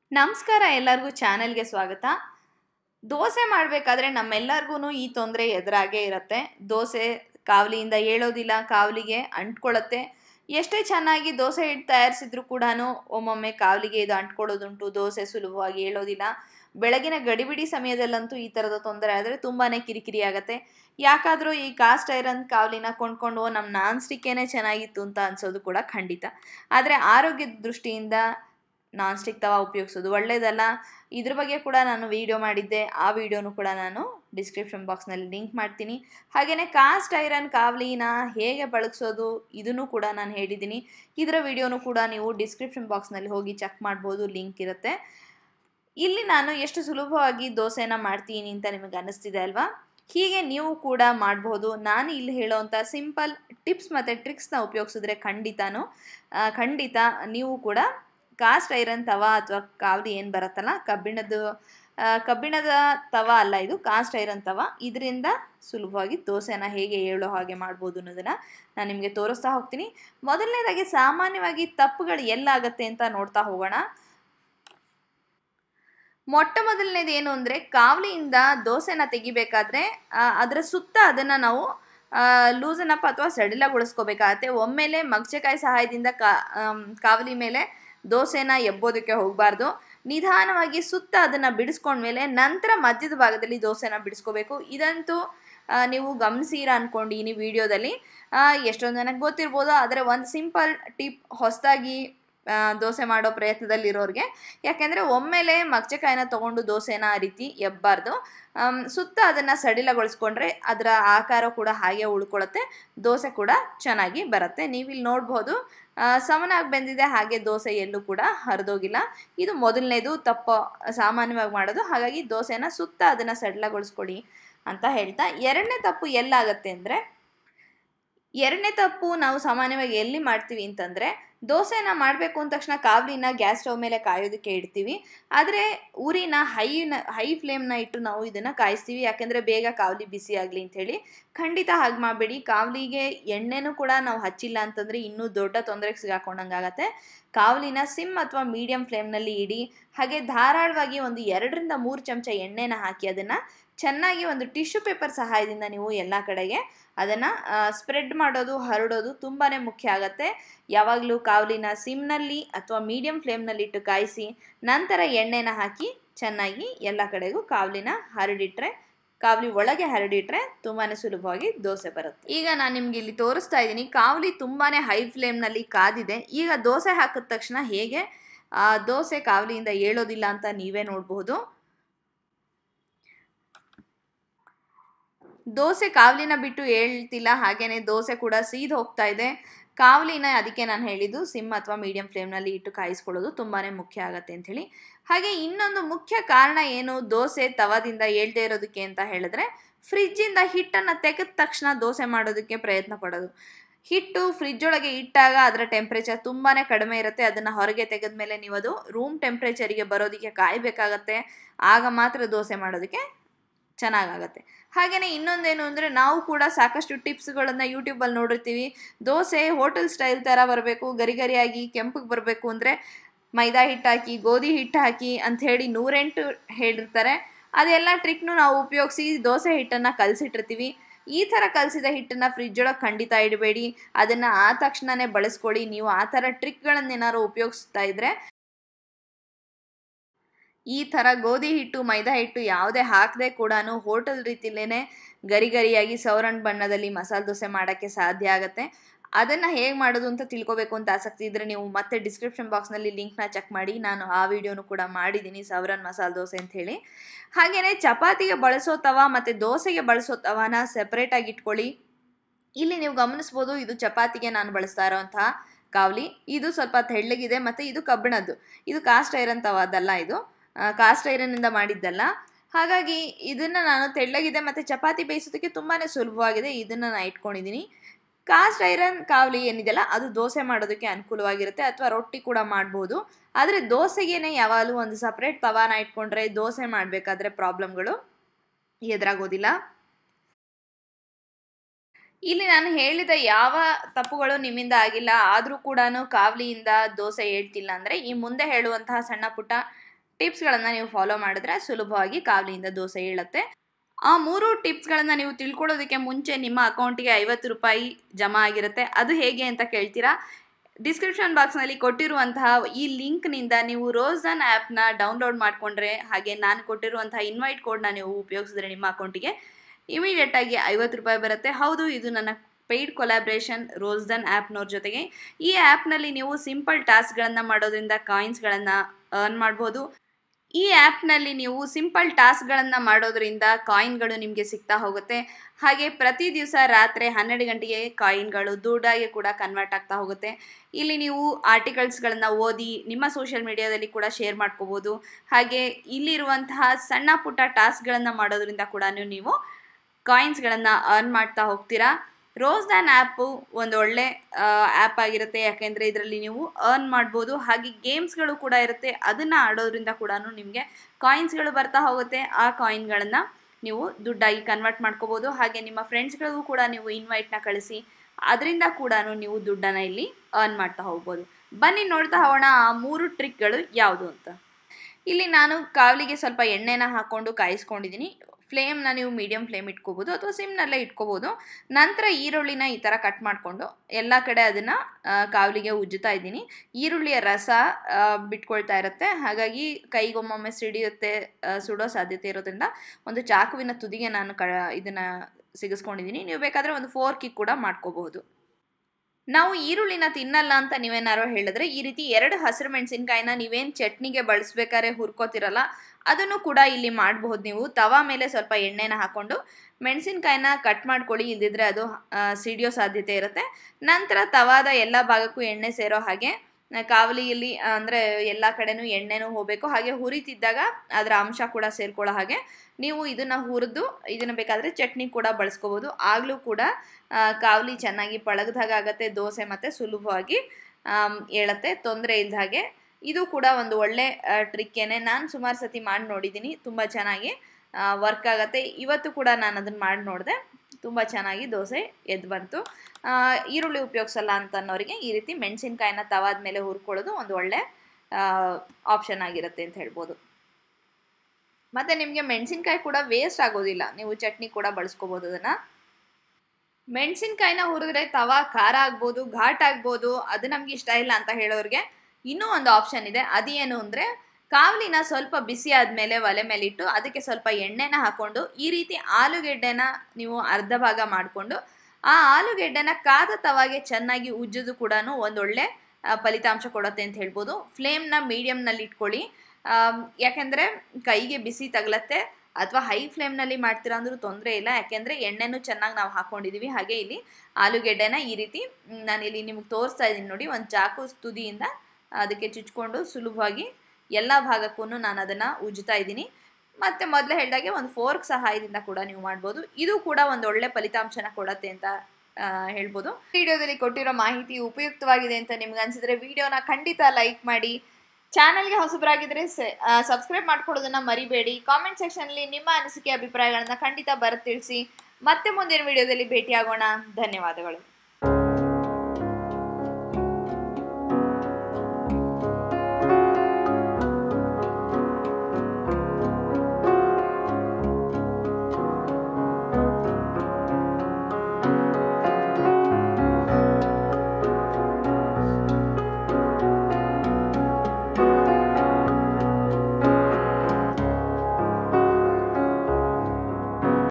ನಮಸ್ಕಾರ ಎಲ್ಲರಿಗೂ ಚಾನೆಲ್ಗೆ ಸ್ವಾಗತ ದೋಸೆ ಮಾಡಬೇಕಾದ್ರೆ ನಮ್ಮೆಲ್ಲರಿಗೂ ಈ ತೊಂದರೆ ಎದುರಾಗೇ ಇರುತ್ತೆ ದೋಸೆ ಕಾವಲಿಯಿಂದ ಏಳೋದಿಲ್ಲ ಕಾವಲಿಗೆ ಅಂಟ್ಕೊಳ್ಳುತ್ತೆ ಎಷ್ಟೇ ಚೆನ್ನಾಗಿ ದೋಸೆ ಹಿಟ್ಟು ತಯಾರಿಸಿದ್ರು ಕೂಡ ಒಮ್ಮೊಮ್ಮೆ ಕಾವಲಿಗೆ ಇದು ಅಂಟ್ಕೊಳ್ಳೋದುಂಟು ದೋಸೆ ಸುಲಭವಾಗಿ ಏಳೋದಿಲ್ಲ ಬೆಳಗಿನ ಗಡಿಬಿಡಿ ಸಮಯದಲ್ಲಂತೂ ಈ ಥರದ ತೊಂದರೆ ಆದರೆ ತುಂಬಾ ಕಿರಿಕಿರಿ ಆಗುತ್ತೆ ಯಾಕಾದರೂ ಈ ಕಾಸ್ಟ್ ಐರನ್ ಕಾವಲಿನ ಕೊಂಡ್ಕೊಂಡು ನಮ್ಮ ನಾನ್ ಸ್ಟಿಕ್ಕೇನೆ ಚೆನ್ನಾಗಿತ್ತು ಅಂತ ಅನ್ಸೋದು ಕೂಡ ಖಂಡಿತ ಆದರೆ ಆರೋಗ್ಯದ ದೃಷ್ಟಿಯಿಂದ ನಾನ್ ಸ್ಟಿಕ್ ತವಾ ಉಪಯೋಗಿಸೋದು ಒಳ್ಳೆಯದಲ್ಲ ಇದ್ರ ಬಗ್ಗೆ ಕೂಡ ನಾನು ವಿಡಿಯೋ ಮಾಡಿದ್ದೆ ಆ ವಿಡಿಯೋನು ಕೂಡ ನಾನು ಡಿಸ್ಕ್ರಿಪ್ಷನ್ ಬಾಕ್ಸ್ನಲ್ಲಿ ಲಿಂಕ್ ಮಾಡ್ತೀನಿ ಹಾಗೆಯೇ ಕಾಸ್ಟ್ ಐರನ್ ಕಾವಲಿನ ಹೇಗೆ ಬಳಸೋದು ಇದನ್ನು ಕೂಡ ನಾನು ಹೇಳಿದ್ದೀನಿ ಇದರ ವಿಡಿಯೋನು ಕೂಡ ನೀವು ಡಿಸ್ಕ್ರಿಪ್ಷನ್ ಬಾಕ್ಸ್ನಲ್ಲಿ ಹೋಗಿ ಚೆಕ್ ಮಾಡ್ಬೋದು ಲಿಂಕ್ ಇರುತ್ತೆ ಇಲ್ಲಿ ನಾನು ಎಷ್ಟು ಸುಲಭವಾಗಿ ದೋಸೆನ ಮಾಡ್ತೀನಿ ಅಂತ ನಿಮಗೆ ಅನ್ನಿಸ್ತಿದೆ ಅಲ್ವಾ ಹೀಗೆ ನೀವು ಕೂಡ ಮಾಡಬಹುದು ನಾನು ಇಲ್ಲಿ ಹೇಳೋವಂಥ ಸಿಂಪಲ್ ಟಿಪ್ಸ್ ಮತ್ತು ಟ್ರಿಕ್ಸ್ನ ಉಪಯೋಗಿಸಿದ್ರೆ ಖಂಡಿತನೂ ಆ, ಖಂಡಿತ ನೀವು ಕೂಡ ಕಾಸ್ಟ್ ಐರನ್ ತವಾ ಅಥವಾ ಕಾವಲಿ ಏನು ಬರುತ್ತಲ್ಲ ಕಬ್ಬಿಣದ ಆ, ಕಬ್ಬಿಣದ ತವಾ ಅಲ್ಲ ಇದು ಕಾಸ್ಟ್ ಐರನ್ ತವಾ ಇದರಿಂದ ಸುಲಭವಾಗಿ ದೋಸೆನ ಹೇಗೆ ಏಳೋ ಹಾಗೆ ಮಾಡ್ಬೋದು ಅನ್ನೋದನ್ನು ನಾನು ನಿಮಗೆ ತೋರಿಸ್ತಾ ಹೋಗ್ತೀನಿ ಮೊದಲನೇದಾಗಿ ಸಾಮಾನ್ಯವಾಗಿ ತಪ್ಪುಗಳು ಎಲ್ಲಾಗತ್ತೆ ಅಂತ ನೋಡ್ತಾ ಹೋಗೋಣ ಮೊಟ್ಟ ಮೊದಲನೇದು ಏನು ಅಂದರೆ ಕಾವಲಿಯಿಂದ ದೋಸೆನ ತೆಗಿಬೇಕಾದ್ರೆ ಆ, ಅದರ ಸುತ್ತ ಅದನ್ನು ನಾವು ಲೂಸನ್ ಅಪ್ ಅಥವಾ ಸಡಿಲಗೊಳಿಸ್ಕೋಬೇಕಾಗತ್ತೆ ಒಮ್ಮೆಲೆ ಮಗ್ಚಕಾಯಿ ಸಹಾಯದಿಂದ ಕಾ ಆಮ್, ಕಾವಲಿ ಮೇಲೆ ದೋಸೆನ ಎಬ್ಬೋದಕ್ಕೆ ಹೋಗಬಾರ್ದು ನಿಧಾನವಾಗಿ ಸುತ್ತ ಅದನ್ನು ಬಿಡಿಸ್ಕೊಂಡ್ಮೇಲೆ ನಂತರ ಮಧ್ಯದ ಭಾಗದಲ್ಲಿ ದೋಸೆನ ಬಿಡಿಸ್ಕೋಬೇಕು ಇದಂತೂ ಆ, ನೀವು ಗಮನಿಸಿರ ಅಂದ್ಕೊಂಡಿನಿ ವಿಡಿಯೋದಲ್ಲಿ ಎಷ್ಟೊಂದು ಜನಕ್ಕೆ ಗೊತ್ತಿರ್ಬೋದು ಆದರೆ ಒಂದು ಸಿಂಪಲ್ ಟಿಪ್ ಹೊಸದಾಗಿ ದೋಸೆ ಮಾಡೋ ಪ್ರಯತ್ನದಲ್ಲಿರೋರಿಗೆ ಯಾಕೆಂದರೆ ಒಮ್ಮೆಲೆ ಮಗ್ಚಕಾಯಿನ ತೊಗೊಂಡು ದೋಸೆನ ಆ ರೀತಿ ಎಬ್ಬಾರ್ದು ಆಮ್, ಸುತ್ತ ಅದನ್ನು ಸಡಿಲಗೊಳಿಸ್ಕೊಂಡ್ರೆ ಅದರ ಆಕಾರ ಕೂಡ ಹಾಗೆ ಉಳ್ಕೊಳ್ಳುತ್ತೆ ದೋಸೆ ಕೂಡ ಚೆನ್ನಾಗಿ ಬರುತ್ತೆ ನೀವಿಲ್ಲಿ ನೋಡ್ಬೋದು ಆ, ಸಮನಾಗಿ ಬೆಂದಿದೆ ಹಾಗೆ ದೋಸೆ ಎಲ್ಲೂ ಕೂಡ ಹರಿದೋಗಿಲ್ಲ ಇದು ಮೊದಲನೇದು ತಪ್ಪು ಸಾಮಾನ್ಯವಾಗಿ ಮಾಡೋದು ಹಾಗಾಗಿ ದೋಸೆನ ಸುತ್ತ ಅದನ್ನು ಸಡಿಲಗೊಳಿಸ್ಕೊಡಿ ಅಂತ ಹೇಳ್ತಾ ಎರಡನೇ ತಪ್ಪು ಎಲ್ಲಾಗತ್ತೆ ಅಂದರೆ ಎರಡನೇ ತಪ್ಪು ನಾವು ಸಾಮಾನ್ಯವಾಗಿ ಎಲ್ಲಿ ಮಾಡ್ತೀವಿ ಅಂತಂದರೆ ದೋಸೆನ ಮಾಡಬೇಕು ಅಂದ ತಕ್ಷಣ ಕಾವಲಿನ ಗ್ಯಾಸ್ ಸ್ಟವ್ ಮೇಲೆ ಕಾಯೋದಕ್ಕೆ ಇಡ್ತೀವಿ ಆದರೆ ಊರಿನ ಹೈನ ಹೈ ಫ್ಲೇಮ್ನ ಇಟ್ಟು ನಾವು ಇದನ್ನು ಕಾಯಿಸ್ತೀವಿ ಯಾಕೆಂದರೆ ಬೇಗ ಕಾವಲಿ ಬಿಸಿ ಆಗಲಿ ಅಂಥೇಳಿ ಖಂಡಿತ ಹಾಗೆ ಮಾಡಬೇಡಿ ಕಾವಲಿಗೆ ಎಣ್ಣೆನೂ ಕೂಡ ನಾವು ಹಚ್ಚಿಲ್ಲ ಅಂತಂದರೆ ಇನ್ನೂ ದೊಡ್ಡ ತೊಂದರೆಗೆ ಸಿಗಾಕೊಂಡಂಗಾಗತ್ತೆ ಕಾವಲಿನ ಸಿಮ್ ಅಥವಾ ಮೀಡಿಯಂ ಫ್ಲೇಮ್ನಲ್ಲಿ ಇಡಿ ಹಾಗೆ ಧಾರಾಳವಾಗಿ ಒಂದು ಎರಡರಿಂದ ಮೂರು ಚಮಚ ಎಣ್ಣೆನ ಹಾಕಿ ಅದನ್ನು ಚೆನ್ನಾಗಿ ಒಂದು ಟಿಶ್ಯೂ ಪೇಪರ್ ಸಹಾಯದಿಂದ ನೀವು ಎಲ್ಲ ಕಡೆಗೆ ಅದನ್ನು ಸ್ಪ್ರೆಡ್ ಮಾಡೋದು ಹರಡೋದು ತುಂಬಾ ಮುಖ್ಯ ಆಗುತ್ತೆ ಯಾವಾಗಲೂ ಕಾವಲಿನ ಸಿಮ್ನಲ್ಲಿ ಅಥವಾ ಮೀಡಿಯಂ ಫ್ಲೇಮ್ನಲ್ಲಿ ಇಟ್ಟು ಕಾಯಿಸಿ ನಂತರ ಎಣ್ಣೆನ ಹಾಕಿ ಚೆನ್ನಾಗಿ ಎಲ್ಲ ಕಡೆಗೂ ಕಾವಲಿನ ಹರಡಿಟ್ರೆ ಕಾವಲಿ ಒಳಗೆ ಹರಡಿಟ್ರೆ ತುಂಬಾ ಸುಲಭವಾಗಿ ದೋಸೆ ಬರುತ್ತೆ ಈಗ ನಾನು ನಿಮ್ಗೆ ಇಲ್ಲಿ ತೋರಿಸ್ತಾ ಇದ್ದೀನಿ ಕಾವಲಿ ತುಂಬಾ ಹೈ ಫ್ಲೇಮ್ನಲ್ಲಿ ಕಾದಿದೆ ಈಗ ದೋಸೆ ಹಾಕಿದ ತಕ್ಷಣ ಹೇಗೆ ಆ ದೋಸೆ ಕಾವಲಿಯಿಂದ ಏಳೋದಿಲ್ಲ ಅಂತ ನೀವೇ ನೋಡಬಹುದು ದೋಸೆ ಕಾವಲಿನ ಬಿಟ್ಟು ಹೇಳ್ತಿಲ್ಲ ಹಾಗೇನೆ ದೋಸೆ ಕೂಡ ಸೀದ್ ಹೋಗ್ತಾ ಇದೆ ಕಾವಲಿನ ಅದಕ್ಕೆ ನಾನು ಹೇಳಿದ್ದು ಸಿಮ್ ಅಥವಾ ಮೀಡಿಯಂ ಫ್ಲೇಮ್ನಲ್ಲಿ ಇಟ್ಟು ಕಾಯಿಸ್ಕೊಳ್ಳೋದು ತುಂಬಾ ಮುಖ್ಯ ಆಗುತ್ತೆ ಅಂಥೇಳಿ ಹಾಗೆ ಇನ್ನೊಂದು ಮುಖ್ಯ ಕಾರಣ ಏನು ದೋಸೆ ತವಾದಿಂದ ಏಳ್ದೇ ಇರೋದಕ್ಕೆ ಅಂತ ಹೇಳಿದ್ರೆ ಫ್ರಿಜ್ಜಿಂದ ಹಿಟ್ಟನ್ನು ತೆಗೆದ ತಕ್ಷಣ ದೋಸೆ ಮಾಡೋದಕ್ಕೆ ಪ್ರಯತ್ನ ಪಡೋದು ಹಿಟ್ಟು ಫ್ರಿಜ್ ಒಳಗೆ ಇಟ್ಟಾಗ ಅದರ ಟೆಂಪ್ರೇಚರ್ ತುಂಬಾ ಕಡಿಮೆ ಇರುತ್ತೆ ಅದನ್ನು ಹೊರಗೆ ತೆಗೆದ ಮೇಲೆ ನೀವು ಅದು ರೂಮ್ ಟೆಂಪ್ರೇಚರಿಗೆ ಬರೋದಕ್ಕೆ ಕಾಯಬೇಕಾಗತ್ತೆ ಆಗ ಮಾತ್ರ ದೋಸೆ ಮಾಡೋದಕ್ಕೆ ಚೆನ್ನಾಗಾಗತ್ತೆ ಹಾಗೆಯೇ ಇನ್ನೊಂದೇನು ಅಂದರೆ ನಾವು ಕೂಡ ಸಾಕಷ್ಟು ಟಿಪ್ಸ್ಗಳನ್ನು ಯೂಟ್ಯೂಬಲ್ಲಿ ನೋಡಿರ್ತೀವಿ ದೋಸೆ ಹೋಟೆಲ್ ಸ್ಟೈಲ್ ಥರ ಬರಬೇಕು ಗರಿ ಗರಿಯಾಗಿ ಕೆಂಪಗೆ ಬರಬೇಕು ಅಂದರೆ ಮೈದಾ ಹಿಟ್ಟು ಹಾಕಿ ಗೋಧಿ ಹಿಟ್ಟು ಹಾಕಿ ಅಂಥೇಳಿ ನೂರೆಂಟು ಹೇಳಿರ್ತಾರೆ ಅದೆಲ್ಲ ಟ್ರಿಕ್ನು ನಾವು ಉಪಯೋಗಿಸಿ ದೋಸೆ ಹಿಟ್ಟನ್ನು ಕಲಸಿಟ್ಟಿರ್ತೀವಿ ಈ ಥರ ಕಲಸಿದ ಹಿಟ್ಟನ್ನು ಫ್ರಿಜ್ ಒಳಗೆ ಖಂಡಿತ ಇಡಬೇಡಿ ಅದನ್ನು ಆ ತಕ್ಷಣವೇ ಬಳಸ್ಕೊಳ್ಳಿ ನೀವು ಆ ಥರ ಟ್ರಿಕ್ಗಳನ್ನೇನಾದ್ರು ಉಪಯೋಗಿಸ್ತಾ ಇದ್ದರೆ ಈ ಥರ ಗೋಧಿ ಹಿಟ್ಟು ಮೈದಾ ಹಿಟ್ಟು ಯಾವುದೇ ಹಾಕದೆ ಕೂಡ ಹೋಟೆಲ್ ರೀತಿಲೇ ಗರಿ ಗರಿಯಾಗಿ ಸೌರನ್ ಬಣ್ಣದಲ್ಲಿ ಮಸಾಲೆ ದೋಸೆ ಮಾಡೋಕ್ಕೆ ಸಾಧ್ಯ ಆಗುತ್ತೆ ಅದನ್ನು ಹೇಗೆ ಮಾಡೋದು ಅಂತ ತಿಳ್ಕೊಬೇಕು ಅಂತ ಆಸಕ್ತಿ ಇದ್ದರೆ ನೀವು ಮತ್ತೆ ಡಿಸ್ಕ್ರಿಪ್ಷನ್ ಬಾಕ್ಸ್ನಲ್ಲಿ ಲಿಂಕ್ನ ಚೆಕ್ ಮಾಡಿ ನಾನು ಆ ವಿಡಿಯೋನು ಕೂಡ ಮಾಡಿದ್ದೀನಿ ಸೌರನ್ ಮಸಾಲೆ ದೋಸೆ ಅಂಥೇಳಿ ಹಾಗೆಯೇ ಚಪಾತಿಗೆ ಬಳಸೋ ತವ ಮತ್ತು ದೋಸೆಗೆ ಬಳಸೋ ತವಾನ ಸೆಪ್ರೇಟಾಗಿ ಇಟ್ಕೊಳ್ಳಿ ಇಲ್ಲಿ ನೀವು ಗಮನಿಸ್ಬೋದು ಇದು ಚಪಾತಿಗೆ ನಾನು ಬಳಸ್ತಾ ಇರೋವಂತಹ ಕಾವಲಿ ಇದು ಸ್ವಲ್ಪ ತೆಳ್ಳಗಿದೆ ಮತ್ತು ಇದು ಕಬ್ಬಿಣದ್ದು ಇದು ಕಾಸ್ಟ್ ಐರನ್ ತವಾದಲ್ಲ ಇದು ಕಾಸ್ಟ್ ಐರನ್ನಿಂದ ಮಾಡಿದ್ದಲ್ಲ ಹಾಗಾಗಿ ಇದನ್ನು ನಾನು ತೆಳ್ಳಗಿದೆ ಮತ್ತು ಚಪಾತಿ ಬೇಯಿಸೋದಕ್ಕೆ ತುಂಬಾ ಸುಲಭವಾಗಿದೆ ಇದನ್ನು ನಾನು ಇಟ್ಕೊಂಡಿದ್ದೀನಿ ಕಾಸ್ಟ್ ಐರನ್ ಕಾವಲಿ ಏನಿದೆಯಲ್ಲ ಅದು ದೋಸೆ ಮಾಡೋದಕ್ಕೆ ಅನುಕೂಲವಾಗಿರುತ್ತೆ ಅಥವಾ ರೊಟ್ಟಿ ಕೂಡ ಮಾಡ್ಬೋದು ಆದರೆ ದೋಸೆಗೇನೆ ಯಾವಾಗಲೂ ಒಂದು ಸಪ್ರೇಟ್ ತವಾನ ಇಟ್ಕೊಂಡ್ರೆ ದೋಸೆ ಮಾಡಬೇಕಾದ್ರೆ ಪ್ರಾಬ್ಲಮ್ಗಳು ಎದುರಾಗೋದಿಲ್ಲ ಇಲ್ಲಿ ನಾನು ಹೇಳಿದ ಯಾವ ತಪ್ಪುಗಳು ನಿಮ್ಮಿಂದ ಆಗಿಲ್ಲ ಆದರೂ ಕೂಡ ಕಾವಲಿಯಿಂದ ದೋಸೆ ಹೇಳ್ತಿಲ್ಲ ಅಂದರೆ ಈ ಮುಂದೆ ಹೇಳುವಂತಹ ಸಣ್ಣ ಪುಟ್ಟ ಟಿಪ್ಸ್ಗಳನ್ನು ನೀವು ಫಾಲೋ ಮಾಡಿದ್ರೆ ಸುಲಭವಾಗಿ ಕಾವಲಿಯಿಂದ ದೋಸೆ ಹೇಳುತ್ತೆ ಆ ಮೂರು ಟಿಪ್ಸ್ಗಳನ್ನು ನೀವು ತಿಳ್ಕೊಳ್ಳೋದಕ್ಕೆ ಮುಂಚೆ ನಿಮ್ಮ ಅಕೌಂಟಿಗೆ ಐವತ್ತು ರೂಪಾಯಿ ಜಮಾ ಆಗಿರುತ್ತೆ ಅದು ಹೇಗೆ ಅಂತ ಕೇಳ್ತೀರಾ ಡಿಸ್ಕ್ರಿಪ್ಷನ್ ಬಾಕ್ಸ್ನಲ್ಲಿ ಕೊಟ್ಟಿರುವಂತಹ ಈ ಲಿಂಕ್ನಿಂದ ನೀವು ರೋಸನ್ ಆ್ಯಪ್ನ ಡೌನ್ಲೋಡ್ ಮಾಡಿಕೊಂಡ್ರೆ ಹಾಗೆ ನಾನು ಕೊಟ್ಟಿರುವಂತಹ ಇನ್ವೈಟ್ ಕೋಡ್ನ ನೀವು ಉಪಯೋಗಿಸಿದ್ರೆ ನಿಮ್ಮ ಅಕೌಂಟಿಗೆ ಇಮಿಡಿಯೇಟಾಗಿ ಐವತ್ತು ರೂಪಾಯಿ ಬರುತ್ತೆ ಹೌದು ಇದು ನನ್ನ ಪೇಯ್ಡ್ ಕೊಲಾಬ್ರೇಷನ್ ರೋಸ್ದನ್ ಆ್ಯಪ್ನವ್ರ ಜೊತೆಗೆ ಈ ಆ್ಯಪ್ನಲ್ಲಿ ನೀವು ಸಿಂಪಲ್ ಟಾಸ್ಕ್ಗಳನ್ನು ಮಾಡೋದ್ರಿಂದ ಕಾಯಿನ್ಸ್ಗಳನ್ನು ಅರ್ನ್ ಮಾಡ್ಬೋದು ಈ ಆ್ಯಪ್ನಲ್ಲಿ ನೀವು ಸಿಂಪಲ್ ಟಾಸ್ಕ್ಗಳನ್ನು ಮಾಡೋದ್ರಿಂದ ಕಾಯಿನ್ಗಳು ನಿಮಗೆ ಸಿಗ್ತಾ ಹೋಗುತ್ತೆ ಹಾಗೆ ಪ್ರತಿ ದಿವಸ ರಾತ್ರಿ ಹನ್ನೆರಡು ಗಂಟೆಗೆ ಕಾಯಿನ್ಗಳು ದುಡ್ಡಾಗಿ ಕೂಡ ಕನ್ವರ್ಟ್ ಆಗ್ತಾ ಹೋಗುತ್ತೆ ಇಲ್ಲಿ ನೀವು ಆರ್ಟಿಕಲ್ಸ್ಗಳನ್ನು ಓದಿ ನಿಮ್ಮ ಸೋಷಿಯಲ್ ಮೀಡಿಯಾದಲ್ಲಿ ಕೂಡ ಶೇರ್ ಮಾಡ್ಕೋಬೋದು ಹಾಗೆ ಇಲ್ಲಿರುವಂತಹ ಸಣ್ಣ ಪುಟ್ಟ ಟಾಸ್ಕ್ಗಳನ್ನು ಮಾಡೋದ್ರಿಂದ ಕೂಡ ನೀವು ಕಾಯಿನ್ಸ್ಗಳನ್ನು ಅರ್ನ್ ಮಾಡ್ತಾ ಹೋಗ್ತೀರಾ ರೋಸ್ ದ್ಯಾನ್ ಆ್ಯಪು ಒಂದು ಒಳ್ಳೆ ಆ್ಯಪ್ ಆಗಿರುತ್ತೆ ಯಾಕೆಂದರೆ ಇದರಲ್ಲಿ ನೀವು ಅರ್ನ್ ಮಾಡ್ಬೋದು ಹಾಗೆ ಗೇಮ್ಸ್ಗಳು ಕೂಡ ಇರುತ್ತೆ ಅದನ್ನು ಆಡೋದ್ರಿಂದ ಕೂಡ ನಿಮಗೆ ಕಾಯಿನ್ಸ್ಗಳು ಬರ್ತಾ ಹೋಗುತ್ತೆ ಆ ಕಾಯಿನ್ಗಳನ್ನು ನೀವು ದುಡ್ಡಾಗಿ ಕನ್ವರ್ಟ್ ಮಾಡ್ಕೋಬೋದು ಹಾಗೆ ನಿಮ್ಮ ಫ್ರೆಂಡ್ಸ್ಗಳಿಗೂ ಕೂಡ ನೀವು ಇನ್ವೈಟ್ನ ಕಳಿಸಿ ಅದರಿಂದ ಕೂಡ ನೀವು ದುಡ್ಡನ್ನು ಇಲ್ಲಿ ಅರ್ನ್ ಮಾಡ್ತಾ ಹೋಗ್ಬೋದು ಬನ್ನಿ ನೋಡ್ತಾ ಹೋಗೋಣ ಆ ಮೂರು ಟ್ರಿಕ್ಗಳು ಯಾವುದು ಅಂತ ಇಲ್ಲಿ ನಾನು ಕಾವಲಿಗೆ ಸ್ವಲ್ಪ ಎಣ್ಣೆನ ಹಾಕ್ಕೊಂಡು ಕಾಯಿಸ್ಕೊಂಡಿದ್ದೀನಿ ಫ್ಲೇಮ್ನ ನೀವು ಮೀಡಿಯಮ್ ಫ್ಲೇಮ್ ಇಟ್ಕೋಬೋದು ಅಥವಾ ಸಿಮ್ನಲ್ಲೇ ಇಟ್ಕೋಬೋದು ನಂತರ ಈರುಳ್ಳಿನ ಈ ಥರ ಕಟ್ ಮಾಡಿಕೊಂಡು ಎಲ್ಲ ಕಡೆ ಅದನ್ನು ಕಾವಲಿಗೆ ಉಜ್ಜುತ್ತಾ ಇದ್ದೀನಿ ಈರುಳ್ಳಿಯ ರಸ ಬಿಟ್ಕೊಳ್ತಾ ಇರುತ್ತೆ ಹಾಗಾಗಿ ಕೈಗೊಮ್ಮೊಮ್ಮೆ ಸಿಡಿಯುತ್ತೆ ಸುಡೋ ಸಾಧ್ಯತೆ ಇರೋದ್ರಿಂದ ಒಂದು ಚಾಕುವಿನ ತುದಿಗೆ ನಾನು ಕ ಇದನ್ನು ಸಿಗಿಸ್ಕೊಂಡಿದ್ದೀನಿ ನೀವು ಬೇಕಾದರೆ ಒಂದು ಫೋರ್ಕಿಗೆ ಕೂಡ ಮಾಡ್ಕೋಬಹುದು ನಾವು ಈರುಳ್ಳಿನ ತಿನ್ನಲ್ಲ ಅಂತ ನೀವೇನಾರು ಹೇಳಿದ್ರೆ ಈ ರೀತಿ ಎರಡು ಹಸಿರು ಮೆಣಸಿನ್ಕಾಯಿನ ನೀವೇನು ಚಟ್ನಿಗೆ ಬಳಸ್ಬೇಕಾದ್ರೆ ಹುರ್ಕೋತಿರಲ್ಲ ಅದನ್ನು ಕೂಡ ಇಲ್ಲಿ ಮಾಡಬಹುದು ನೀವು ತವಾ ಮೇಲೆ ಸ್ವಲ್ಪ ಎಣ್ಣೆನ ಹಾಕ್ಕೊಂಡು ಮೆಣಸಿನ್ಕಾಯಿನ ಕಟ್ ಮಾಡ್ಕೊಳ್ಳಿ ಇಲ್ದಿದ್ರೆ ಅದು ಸಿಡಿಯೋ ಸಾಧ್ಯತೆ ಇರುತ್ತೆ ನಂತರ ತವಾದ ಎಲ್ಲ ಭಾಗಕ್ಕೂ ಎಣ್ಣೆ ಸೇರೋ ಹಾಗೆ ಕಾವಲಿಯಲ್ಲಿ ಅಂದರೆ ಎಲ್ಲ ಕಡೆನೂ ಎಣ್ಣೆನೂ ಹೋಗಬೇಕು ಹಾಗೆ ಹುರಿತಿದ್ದಾಗ ಅದರ ಅಂಶ ಕೂಡ ಸೇರ್ಕೊಳ್ಳೋ ಹಾಗೆ ನೀವು ಇದನ್ನು ಹುರಿದು ಇದನ್ನು ಬೇಕಾದರೆ ಚಟ್ನಿ ಕೂಡ ಬಳಸ್ಕೋಬೋದು ಆಗಲೂ ಕೂಡ ಕಾವಲಿ ಚೆನ್ನಾಗಿ ಪಳಗ್ದಾಗ ಆಗುತ್ತೆ ದೋಸೆ ಮತ್ತು ಸುಲಭವಾಗಿ ಹೇಳುತ್ತೆ ತೊಂದರೆ ಇಲ್ಲದ ಹಾಗೆ ಇದು ಕೂಡ ಒಂದು ಒಳ್ಳೆ ಟ್ರಿಕ್ಕೇನೆ ನಾನು ಸುಮಾರು ಸತಿ ಮಾಡಿ ನೋಡಿದ್ದೀನಿ ತುಂಬ ಚೆನ್ನಾಗಿ ವರ್ಕ್ ಆಗುತ್ತೆ ಇವತ್ತು ಕೂಡ ನಾನು ಅದನ್ನು ಮಾಡಿ ನೋಡಿದೆ ತುಂಬ ಚೆನ್ನಾಗಿ ದೋಸೆ ಎದ್ದು ಬಂತು ಈರುಳ್ಳಿ ಉಪಯೋಗಿಸಲ್ಲ ಅಂತ ಅನ್ನೋರಿಗೆ ಈ ರೀತಿ ಮೆಣಸಿನ್ಕಾಯಿನ ತವಾದ ಮೇಲೆ ಹುರ್ಕೊಳ್ಳೋದು ಒಂದು ಒಳ್ಳೆ ಆಪ್ಷನ್ ಆಗಿರುತ್ತೆ ಅಂತ ಹೇಳ್ಬೋದು ಮತ್ತು ನಿಮಗೆ ಮೆಣಸಿನ್ಕಾಯಿ ಕೂಡ ವೇಸ್ಟ್ ಆಗೋದಿಲ್ಲ ನೀವು ಚಟ್ನಿ ಕೂಡ ಬಳಸ್ಕೋಬೋದು ಅದನ್ನು ಮೆಣಸಿನ್ಕಾಯಿನ ಹುರಿದ್ರೆ ತವಾ ಖಾರ ಆಗ್ಬೋದು ಘಾಟ್ ಆಗ್ಬೋದು ಅದು ನಮ್ಗೆ ಇಷ್ಟ ಇಲ್ಲ ಅಂತ ಹೇಳೋರಿಗೆ ಇನ್ನೂ ಒಂದು ಆಪ್ಷನ್ ಇದೆ ಅದೇನು ಅಂದರೆ ಕಾವಲಿನ ಸ್ವಲ್ಪ ಬಿಸಿ ಆದಮೇಲೆ ಒಲೆ ಮೇಲಿಟ್ಟು ಅದಕ್ಕೆ ಸ್ವಲ್ಪ ಎಣ್ಣೆನ ಹಾಕ್ಕೊಂಡು ಈ ರೀತಿ ಆಲೂಗೆಡ್ಡೆನ ನೀವು ಅರ್ಧ ಭಾಗ ಮಾಡಿಕೊಂಡು ಆ ಆಲೂಗೆಡ್ಡೆನ ಕಾದ ತವಾಗೆ ಚೆನ್ನಾಗಿ ಉಜ್ಜೋದು ಕೂಡ ಒಂದೊಳ್ಳೆ ಫಲಿತಾಂಶ ಕೊಡುತ್ತೆ ಅಂತ ಹೇಳ್ಬೋದು ಫ್ಲೇಮ್ನ ಮೀಡಿಯಮ್ನಲ್ಲಿ ಇಟ್ಕೊಳ್ಳಿ ಯಾಕೆಂದರೆ ಕೈಗೆ ಬಿಸಿ ತಗಲತ್ತೆ ಅಥವಾ ಹೈ ಫ್ಲೇಮ್ನಲ್ಲಿ ಮಾಡ್ತೀರಾ ಅಂದ್ರೂ ತೊಂದರೆ ಇಲ್ಲ ಯಾಕೆಂದರೆ ಎಣ್ಣೆನೂ ಚೆನ್ನಾಗಿ ನಾವು ಹಾಕ್ಕೊಂಡಿದ್ದೀವಿ ಹಾಗೆ ಇಲ್ಲಿ ಆಲೂಗೆಡ್ಡೆನ ಈ ರೀತಿ ನಾನಿಲ್ಲಿ ನಿಮಗೆ ತೋರಿಸ್ತಾ ಇದ್ದೀನಿ ನೋಡಿ ಒಂದು ಚಾಕು ತುದಿಯಿಂದ ಅದಕ್ಕೆ ಚುಚ್ಕೊಂಡು ಸುಲಭವಾಗಿ ಎಲ್ಲ ಭಾಗಕ್ಕೂ ನಾನು ಅದನ್ನು ಉಜ್ಜುತ್ತಾ ಇದ್ದೀನಿ ಮತ್ತು ಮೊದಲೇ ಹೇಳಿದಾಗೆ ಒಂದು ಫೋರ್ಕ್ ಸಹಾಯದಿಂದ ಕೂಡ ನೀವು ಮಾಡ್ಬೋದು ಇದು ಕೂಡ ಒಂದು ಒಳ್ಳೆ ಫಲಿತಾಂಶನ ಕೊಡತ್ತೆ ಅಂತ ಹೇಳ್ಬೋದು ವಿಡಿಯೋದಲ್ಲಿ ಕೊಟ್ಟಿರೋ ಮಾಹಿತಿ ಉಪಯುಕ್ತವಾಗಿದೆ ಅಂತ ನಿಮ್ಗೆ ಅನಿಸಿದ್ರೆ ವಿಡಿಯೋನ ಖಂಡಿತ ಲೈಕ್ ಮಾಡಿ ಚಾನಲ್ಗೆ ಹೊಸಬರಾಗಿದ್ದರೆ ಸಬ್ಸ್ಕ್ರೈಬ್ ಮಾಡ್ಕೊಳ್ಳೋದನ್ನ ಮರಿಬೇಡಿ ಕಾಮೆಂಟ್ ಸೆಕ್ಷನಲ್ಲಿ ನಿಮ್ಮ ಅನಿಸಿಕೆ ಅಭಿಪ್ರಾಯಗಳನ್ನ ಖಂಡಿತ ಬರೆದು ತಿಳಿಸಿ ಮತ್ತೆ ಮುಂದಿನ ವಿಡಿಯೋದಲ್ಲಿ ಭೇಟಿಯಾಗೋಣ ಧನ್ಯವಾದಗಳು